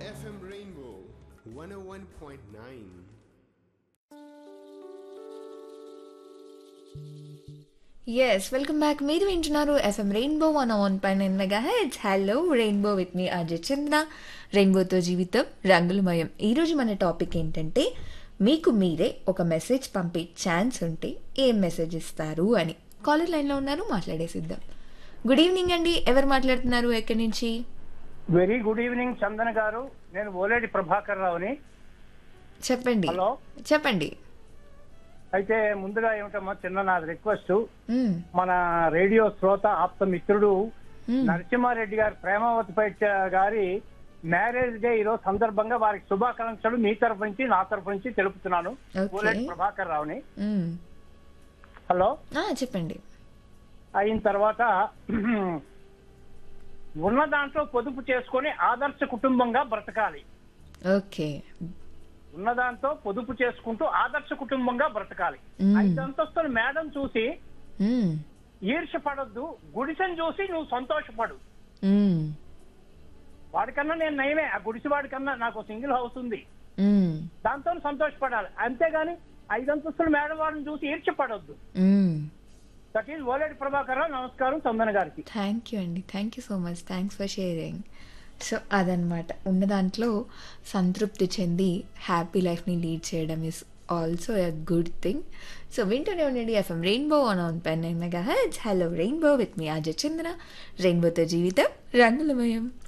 FM Rainbow 101.9. Yes welcome back మీరు వింటున్నారు FM Rainbow one one పైన mega heads hello Rainbow with me Ajay Chandra రెయిన్బోతో జీవితం రంగులమయం ఈరోజు మన టాపిక్ ఏంటంటే మీకు మీరే ఒక మెసేజ్ పంపే ఛాన్స్ ఉంటే ఏం మెసేజ్ ఇస్తారు అని కాలర్ లైన్లో ఉన్నారు మాట్లాడేసిద్దాం గుడ్ ఈవినింగ్ అండి ఎవరు మాట్లాడుతున్నారు ఎక్కడి నుంచి వెరీ గుడ్ ఈవినింగ్ చందన గారు నేను ఓలేడి ప్రభాకర్ రావుని చెప్పండి హలో చెప్పండి అయితే ముందుగా ఏమిటమ్మా చిన్న నా రిక్వెస్ట్ మ్మ్. మన రేడియో శ్రోత ఆప్త మిత్రుడు మ్మ్. నరసింహారెడ్డి గారు ప్రేమావతి పైట గారి మ్యారేజ్ డే ఈరోజు సందర్భంగా వారికి శుభాకాంక్షలు మీ తరఫు నుంచి నా తరఫు నుంచి తెలుపుతున్నాను Okay. ఓలేడి ప్రభాకర్ రావుని మ్మ్. హలో ఆ, చెప్పండి అయిన తర్వాత ఉన్న దాంట్లో పొదుపు చేసుకొని ఆదర్శ కుటుంబంగా బ్రతకాలి ఓకే ఉన్న దాంతో పొదుపు చేసుకుంటూ ఆదర్శ కుటుంబంగా బ్రతకాలి మ్మ్. ఐదు అంతస్తులు మేడం చూసి మ్మ్. ఈర్ష్య పడొద్దు గుడిసెను చూసి నువ్వు సంతోషపడు మ్మ్. వాడికన్నా నేను నయమే ఆ గుడిసె వాడికన్నా నాకు సింగిల్ హౌస్ ఉంది మ్మ్. దాంతో సంతోషపడాలి అంతేగాని ఐదు అంతస్తులు మేడం వాడిని చూసి ఈర్ష్య పడొద్దు మ్మ్. That is Oleti Prabhakar Rao. నమస్కారం చందన గారికి థ్యాంక్ యూ అండి thank you so much thanks for sharing so అదనమాట ఉన్న దాంట్లో సంతృప్తి చెంది హ్యాపీ లైఫ్ని లీడ్ చేయడం is also a good thing so వింటూనే ఉండండి FM Rainbow on on pen mega heads hello Rainbow with me Ajay Chandra రెయిన్బోతో జీవితం రంగులమయం